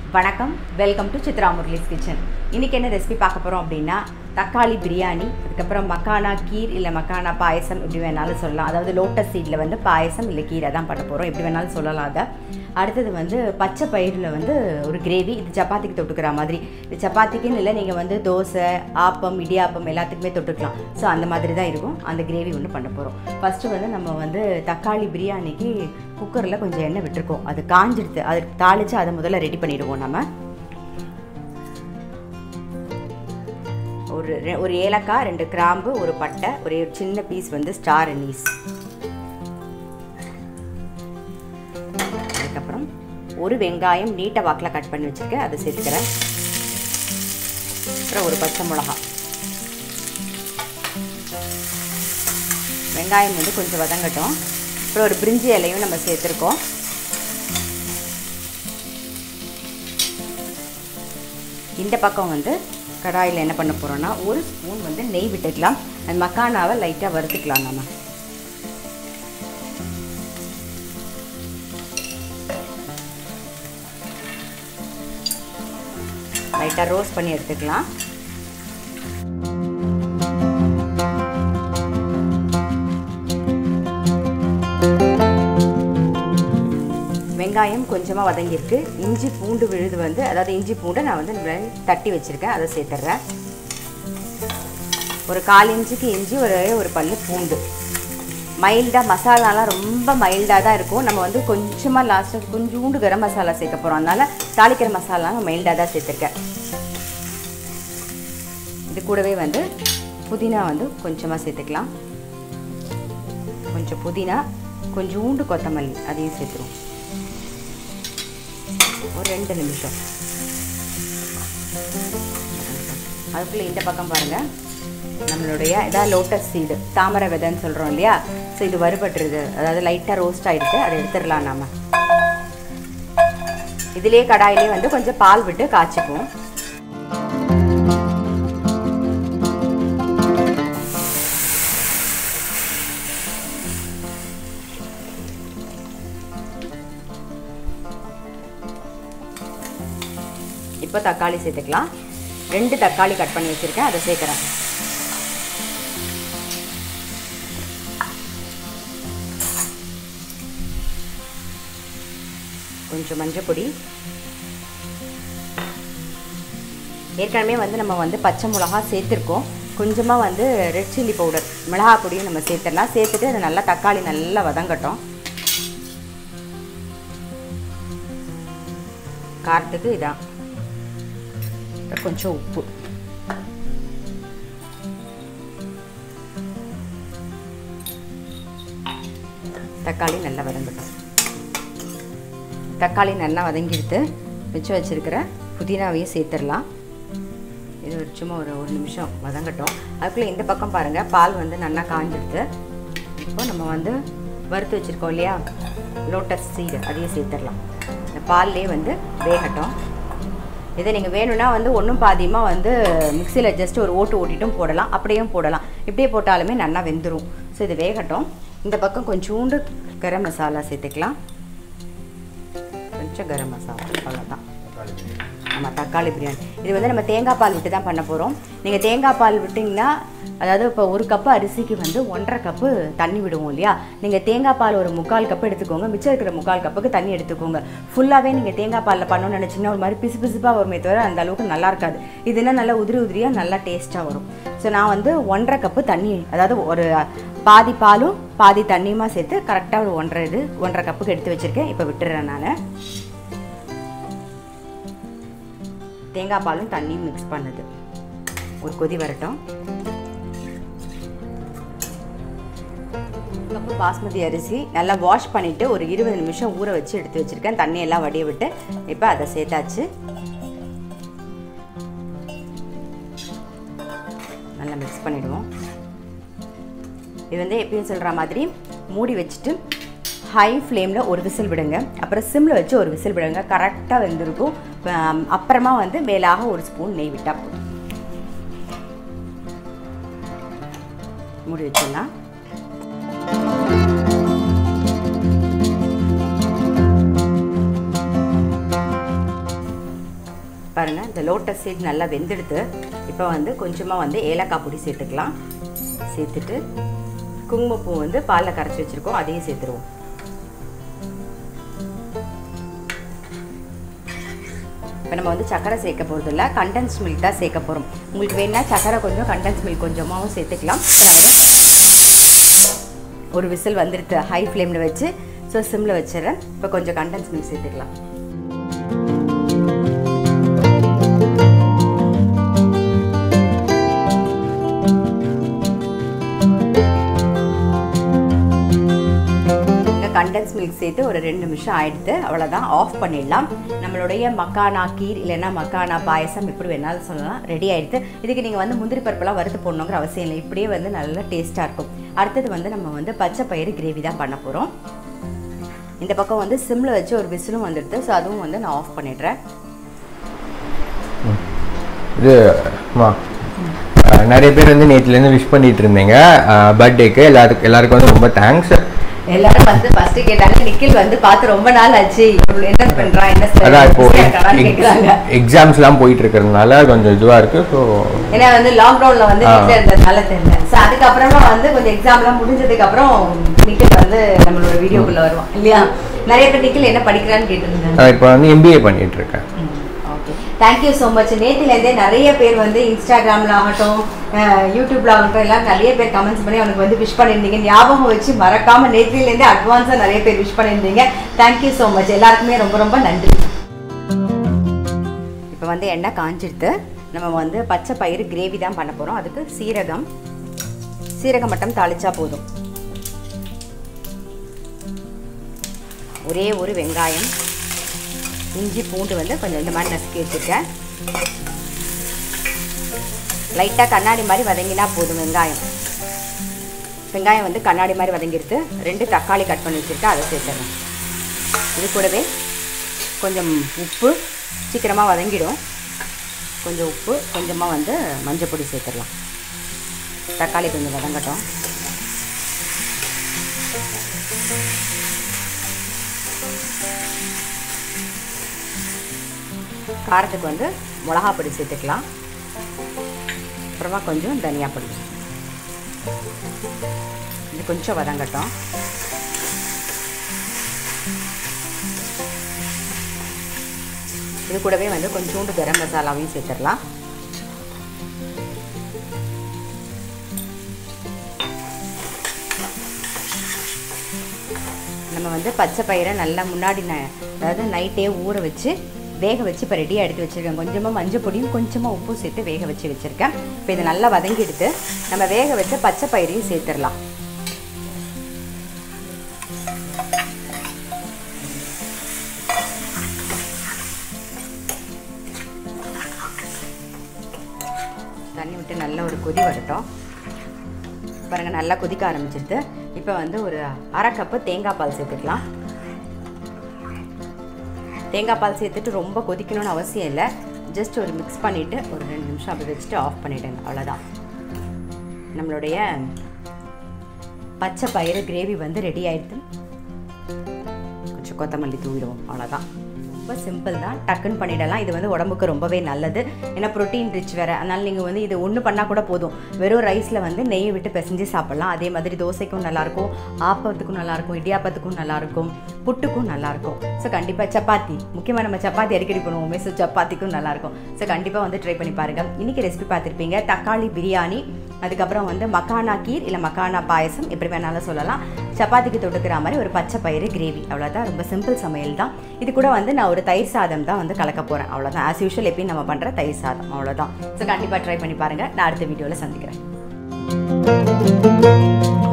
வணக்கம் welcome to Chitra Murali's kitchen இன்றைக்கி என்ன ரெசிபி பார்க்க போகிறோம் அப்படின்னா தக்காளி பிரியாணி அதுக்கப்புறம் மக்கானா கீர் இல்லை மக்கானா பாயசம் எப்படி வேணாலும் சொல்லலாம் அதாவது லோட்டஸ் சீடில் வந்து பாயசம் இல்லை கீரை தான் பண்ண போகிறோம் எப்படி வேணாலும் சொல்லலாம் அதை அடுத்தது வந்து பச்சை பயிரில் வந்து ஒரு கிரேவி இது சப்பாத்திக்கு தொட்டுக்கிற மாதிரி இது சப்பாத்திக்குன்னு இல்லை நீங்கள் வந்து தோசை ஆப்பம் இடியாப்பம் எல்லாத்துக்குமே தொட்டுக்கலாம் ஸோ அந்த மாதிரி தான் இருக்கும் அந்த கிரேவி ஒன்று பண்ண போகிறோம் ஃபஸ்ட்டு வந்து நம்ம வந்து தக்காளி பிரியாணிக்கு குக்கரில் கொஞ்சம் எண்ணெய் விட்டுருக்கோம் அது காஞ்சிடுது அதுக்கு தாளித்து அதை முதல்ல ரெடி பண்ணிடுவோம் நம்ம ஒரு ரெ- ஒரு ஏலக்காய் ரெண்டு கிராம்பு ஒரு பட்டை ஒரே ஒரு சின்ன பீஸ் வந்து ஸ்டார் அனீஸ் அதுக்கப்புறம் ஒரு வெங்காயம் நீட்டை வாக்கில் கட் பண்ணி வச்சுருக்கேன் அதை சேர்த்துக்கிறேன் அப்புறம் ஒரு பச்சை மிளகா வெங்காயம் வந்து கொஞ்சம் வதங்கட்டும் அப்புறம் ஒரு பிரிஞ்சி இலையும் நம்ம சேர்த்துருக்கோம் இந்த பக்கம் வந்து கடாயில் என்ன பண்ண போகிறோன்னா ஒரு ஸ்பூன் வந்து நெய் விட்டுக்கலாம் அந்த மக்கானாவை லைட்டாக வறுத்துக்கலாம் நம்ம லைட்டாக ரோஸ்ட் பண்ணி எடுத்துக்கலாம் வெங்காயம் கொஞ்சமாக வதங்கியிருக்கு இஞ்சி பூண்டு விழுது வந்து அதாவது இஞ்சி பூண்டை நான் வந்து இந்த மாதிரி தட்டி வச்சுருக்கேன் அதை சேர்த்துட்றேன் ஒரு கால் இன்ச்சுக்கு இஞ்சி ஒரு ஒரு பல்லு பூண்டு மைல்டாக மசாலாலாம் ரொம்ப மைல்டாக தான் இருக்கும் நம்ம வந்து கொஞ்சமாக லாஸ்ட்டாக கொஞ்சோண்டு கரம் மசாலா சேர்க்க போகிறோம் அதனால தாளிக்கிற மசாலா நான் மைல்டாக தான் சேர்த்துருக்கேன் இது கூடவே வந்து புதினா வந்து கொஞ்சமாக சேர்த்துக்கலாம் கொஞ்சம் புதினா கொஞ்சோண்டு கொத்தமல்லி அதையும் சேர்த்துருவோம் ஒரு ரெண்டு நிமிஷம் அதுக்குள்ளே இந்த பக்கம் பாருங்கள் நம்மளுடைய இதான் லோட்டஸ் சீடு தாமரை விதைன்னு சொல்கிறோம் இல்லையா ஸோ இது வறுபட்டுருது அதாவது லைட்டாக ரோஸ்ட் ஆகிடுது அதை எடுத்துடலாம் நாம இதிலே கடாயிலே வந்து கொஞ்சம் பால் விட்டு காய்ச்சிக்குவோம் இப்போ தக்காளி சேர்த்துக்கலாம் ரெண்டு தக்காளி கட் பண்ணி வச்சுருக்கேன் அதை சேர்க்குறேன் கொஞ்சம் மஞ்சள் பொடி ஏற்கனவே வந்து நம்ம வந்து பச்சை மிளகா சேர்த்துருக்கோம் கொஞ்சமாக வந்து ரெட் சில்லி பவுடர் மிளகா பொடியும் நம்ம சேர்த்துடலாம் சேர்த்துட்டு அது நல்லா தக்காளி நல்லா வதங்கட்டும் காரத்துக்கு இதான் அப்புறம் கொஞ்சம் உப்பு தக்காளி நல்லா வதங்கட்டும் தக்காளி நல்லா வதங்கிடுத்து மிச்சம் வச்சுருக்கிற புதினாவையும் சேர்த்துடலாம் இது ஒரு சும்மா ஒரு ஒரு நிமிஷம் வதங்கட்டும் அதுக்குள்ளே இந்த பக்கம் பாருங்கள் பால் வந்து நல்லா காஞ்சிடுது இப்போ நம்ம வந்து வறுத்து வச்சுருக்கோம் இல்லையா லோட்டஸ் சீடு அதையும் சேர்த்துடலாம் இந்த பால்லே வந்து வேகட்டும் இதை நீங்கள் வேணும்னா வந்து ஒன்றும் பாதியமாக வந்து மிக்சியில் ஜஸ்ட் ஒரு ஓட்டு ஓட்டிட்டும் போடலாம் அப்படியும் போடலாம் இப்படியே போட்டாலுமே நல்லா வெந்துடும் ஸோ இது வேகட்டும் இந்த பக்கம் கொஞ்சோண்டு கரம் மசாலா சேர்த்துக்கலாம் கொஞ்சம் கரம் மசாலா அவ்வளோதான் ஆமாம் தக்காளி பிரியாணி இது வந்து நம்ம தேங்காய் பால் விட்டு தான் பண்ண போகிறோம் நீங்கள் தேங்காய் பால் விட்டிங்கன்னா அதாவது இப்போ ஒரு கப்பு அரிசிக்கு வந்து ஒன்றரை கப்பு தண்ணி விடுவோம் இல்லையா நீங்கள் தேங்காய் பால் ஒரு முக்கால் கப்பு எடுத்துக்கோங்க மிச்சம் இருக்கிற முக்கால் கப்புக்கு தண்ணி எடுத்துக்கோங்க ஃபுல்லாகவே நீங்கள் தேங்காய் பாலில் பண்ணணும்னு நினச்சிங்கன்னா ஒரு மாதிரி பிசு பிசுப்பாக வருமே தவிர அந்த அளவுக்கு நல்லா இருக்காது இதுனா நல்லா உதிரி உதிரியாக நல்லா டேஸ்ட்டாக வரும் ஸோ நான் வந்து ஒன்றரை கப்பு தண்ணி அதாவது ஒரு பாதி பாலும் பாதி தண்ணியுமா சேர்த்து கரெக்டாக ஒரு ஒன்றரை இது ஒன்றரை கப்புக்கு எடுத்து வச்சுருக்கேன் இப்போ விட்டுறேன் நான் தேங்காய் பாலும் தண்ணியும் மிக்ஸ் பண்ணுது ஒரு கொதி வரட்டும் கப்பு பாஸ்மதி அரிசி நல்லா வாஷ் பண்ணிவிட்டு ஒரு இருபது நிமிஷம் ஊற வச்சு எடுத்து வச்சுருக்கேன் தண்ணியெல்லாம் வடிய விட்டு இப்போ அதை சேர்த்தாச்சு நல்லா மிக்ஸ் பண்ணிவிடுவோம் இது வந்து எப்பயும் சொல்கிற மாதிரி மூடி வச்சுட்டு ஹை ஃப்ளேமில் ஒரு விசில் விடுங்க அப்புறம் சிம்மில் வச்சு ஒரு விசில் விடுங்க கரெக்டாக வெந்திருக்கும் ஆம், அப்புறமா வந்து மேலாக ஒரு ஸ்பூன் நெய் விட்டால் போதும் மூடி வச்சிடலாம் பாருங்கள் இந்த லோட்டஸ் சீட் நல்லா வெந்தெடுத்து இப்போ வந்து கொஞ்சமாக வந்து ஏலக்காய் பொடி சேர்த்துக்கலாம் சேர்த்துட்டு குங்குமப்பூ வந்து பாலில் கரைச்சி வச்சுருக்கோம் அதையும் சேர்த்துருவோம் இப்போ நம்ம வந்து சக்கரை சேர்க்க போகிறது இல்லை கண்டென்ஸ் மில்க் தான் சேர்க்க போகிறோம் உங்களுக்கு வேணா சக்கரை கொஞ்சம் கண்டென்ஸ் மில்க் கொஞ்சமாகவும் சேர்த்துக்கலாம் இப்போ நான் வந்து ஒரு விசில் வந்துடுது ஹை ஃப்ளேமில் வச்சு ஸோ சிம்மில் வச்சிடறேன் இப்போ கொஞ்சம் கண்டென்ஸ் மில்க் சேர்த்துக்கலாம் கண்டென்ஸ் மில்க் சேர்த்து ஒரு ரெண்டு நிமிஷம் ஆயிடுத்து அவ்வளோதான் ஆஃப் பண்ணிடலாம் நம்மளுடைய மக்கானா கீர் இல்லைன்னா மக்கானா பாயசம் எப்படி வேணாலும் சொல்லலாம் ரெடி ஆயிடுது இதுக்கு நீங்கள் வந்து முந்திரி பருப்பெல்லாம் வறுத்து போடணுங்கிற அவசியம் இல்லை இப்படியே வந்து நல்லா டேஸ்ட்டாக இருக்கும் அடுத்தது வந்து நம்ம வந்து பச்சை பயிறு கிரேவி தான் பண்ண போகிறோம் இந்த பக்கம் வந்து சிம்மில் வச்சு ஒரு விசிலும் வந்துடுது ஸோ அதுவும் வந்து நான் ஆஃப் பண்ணிடுறேன் இது அம்மா அஹ், நிறைய பேர் வந்து நேற்றுலேருந்து விஷ் பண்ணிட்டு இருந்தீங்க பர்த்டேக்கு எல்லாத்துக்கும் எல்லாருக்கும் வந்து ரொம்ப தேங்க்ஸ் எல்லாரும் வந்து ஃபர்ஸ்ட் கேட்டாங்க நிக்கில் வந்து பார்த்து ரொம்ப நாள் ஆச்சு இவரு என்ன பண்றான் என்ன அதான் இப்போ கேட்குறாங்க எக்ஸாம்ஸ்லாம் போயிட்டு இருக்கிறதுனால கொஞ்சம் இதுவாக இருக்கு ஸோ ஏன்னா வந்து லாக்டவுன்ல வந்து ஆ. வீட்டில் இருந்ததுனால தெரியல ஸோ அதுக்கப்புறமா வந்து கொஞ்சம் எக்ஸாம்லாம் முடிஞ்சதுக்கு அப்புறம் நிக்கில் வந்து நம்மளோட வீடியோக்குள்ள வருவான் இல்லையா நிறைய பேர் நிக்கில் என்ன படிக்கிறான்னு கேட்டிருந்தாங்க இப்போ வந்து எம்பிஏ பண்ணிட்டு இருக்கேன் ஓகே தேங்க்யூ ஸோ மச் நேத்திலேருந்தே நிறைய பேர் வந்து இன்ஸ்டாகிராமில் ஆகட்டும் அஹ், யூடியூப்ல ஆகட்டும் எல்லாம் நிறைய பேர் கமெண்ட்ஸ் பண்ணி அவனுக்கு வந்து விஷ் பண்ணியிருந்தீங்க ஞாபகம் வச்சு மறக்காம நேத்திலேருந்தே அட்வான்ஸாக நிறைய பேர் விஷ் பண்ணியிருந்தீங்க தேங்க்யூ ஸோ மச் எல்லாருக்குமே ரொம்ப ரொம்ப நன்றி இப்போ வந்து எண்ணெய் காஞ்சிடுது நம்ம வந்து பச்சை பயிறு கிரேவி தான் பண்ண போகிறோம் அதுக்கு சீரகம் சீரகம் மட்டும் தாளிச்சா போதும் ஒரே ஒரு வெங்காயம் இஞ்சி பூண்டு வந்து கொஞ்சம் இந்த மாதிரி நசுக்கி வச்சுருக்கேன் லைட்டாக கண்ணாடி மாதிரி வதங்கினா போதும் வெங்காயம் வெங்காயம் வந்து கண்ணாடி மாதிரி வதங்கிடுது ரெண்டு தக்காளி கட் பண்ணி வச்சுருக்கேன் அதை சேர்த்துறேன் இது கூடவே கொஞ்சம் உப்பு சீக்கிரமாக வதங்கிடும் கொஞ்சம் உப்பு கொஞ்சமாக வந்து மஞ்சள் பொடி சேர்த்துடலாம் தக்காளி கொஞ்சம் வதங்கட்டும் காரத்துக்கு வந்து மிளகா பொடி சேர்த்துக்கலாம் அப்புறமா கொஞ்சம் தனியா பொடி இது கொஞ்சம் வதங்கட்டும் இது கூடவே வந்து கொஞ்சோண்டு கரம் மசாலாவையும் சேர்த்துடலாம் நம்ம வந்து பச்சை பயிரை நல்லா முன்னாடி ந அதாவது நைட்டே ஊற வச்சு வேக வச்சு இப்போ ரெடியாக எடுத்து வச்சுருக்கேன் கொஞ்சமாக மஞ்சள் பொடியும் கொஞ்சமாக உப்பும் சேர்த்து வேக வச்சு வச்சுருக்கேன் இப்போ இதை நல்லா வதங்கி எடுத்து நம்ம வேக வச்ச பச்சை பயிரையும் சேர்த்துடலாம் தண்ணி விட்டு நல்ல ஒரு கொதி வரட்டும் பாருங்கள் நல்லா கொதிக்க ஆரம்பிச்சிருது இப்போ வந்து ஒரு அரை கப்பு தேங்காய் பால் சேர்த்துக்கலாம் தேங்காய் பால் சேர்த்துட்டு ரொம்ப கொதிக்கணும்னு அவசியம் இல்லை ஜஸ்ட் ஒரு மிக்ஸ் பண்ணிவிட்டு ஒரு ரெண்டு நிமிஷம் அப்படி வச்சுட்டு ஆஃப் பண்ணிவிடுங்க அவ்வளோதான் நம்மளுடைய பச்சை பயிறு கிரேவி வந்து ரெடி ஆயிடுது கொஞ்சம் கொத்தமல்லி தூவிடுவோம் அவ்வளோதான் ரொம்ப சிம்பிள் தான் டக்குன்னு பண்ணிடலாம் இது வந்து உடம்புக்கு ரொம்பவே நல்லது ஏன்னா ப்ரோட்டீன் ரிச் வேறு அதனால் நீங்கள் வந்து இது ஒன்று பண்ணால் கூட போதும் வெறும் ரைஸில் வந்து நெய் விட்டு பிசைஞ்சு சாப்பிட்லாம் அதே மாதிரி தோசைக்கும் நல்லாயிருக்கும் ஆப்பத்துக்கும் நல்லாயிருக்கும் இடியாப்பத்துக்கும் நல்லாயிருக்கும் புட்டுக்கும் நல்லாயிருக்கும் ஸோ கண்டிப்பாக சப்பாத்தி முக்கியமாக நம்ம சப்பாத்தி அடிக்கடி பண்ணுவோமே ஸோ சப்பாத்திக்கும் நல்லாயிருக்கும் ஸோ கண்டிப்பாக வந்து ட்ரை பண்ணி பாருங்கள் இன்றைக்கி ரெசிபி பார்த்துருப்பீங்க தக்காளி பிரியாணி அதுக்கப்புறம் வந்து மக்கானா கீர் இல்லை மக்கானா பாயசம் எப்படி வேணாலும் சொல்லலாம் சப்பாத்திக்கு தொட்டுக்கிற மாதிரி ஒரு பச்சை பயிறு கிரேவி அவ்வளோதான் ரொம்ப சிம்பிள் சமையல் தான் இது கூட வந்து நான் ஒரு தயிர் சாதம் தான் வந்து கலக்க போகிறேன் அவ்வளோதான் ஆஸ் யூஷுவல் எப்பயும் நம்ம பண்ணுற தயிர் சாதம் அவ்வளோதான் ஸோ கண்டிப்பாக ட்ரை பண்ணி பாருங்கள் நான் அடுத்த வீடியோவில் சந்திக்கிறேன்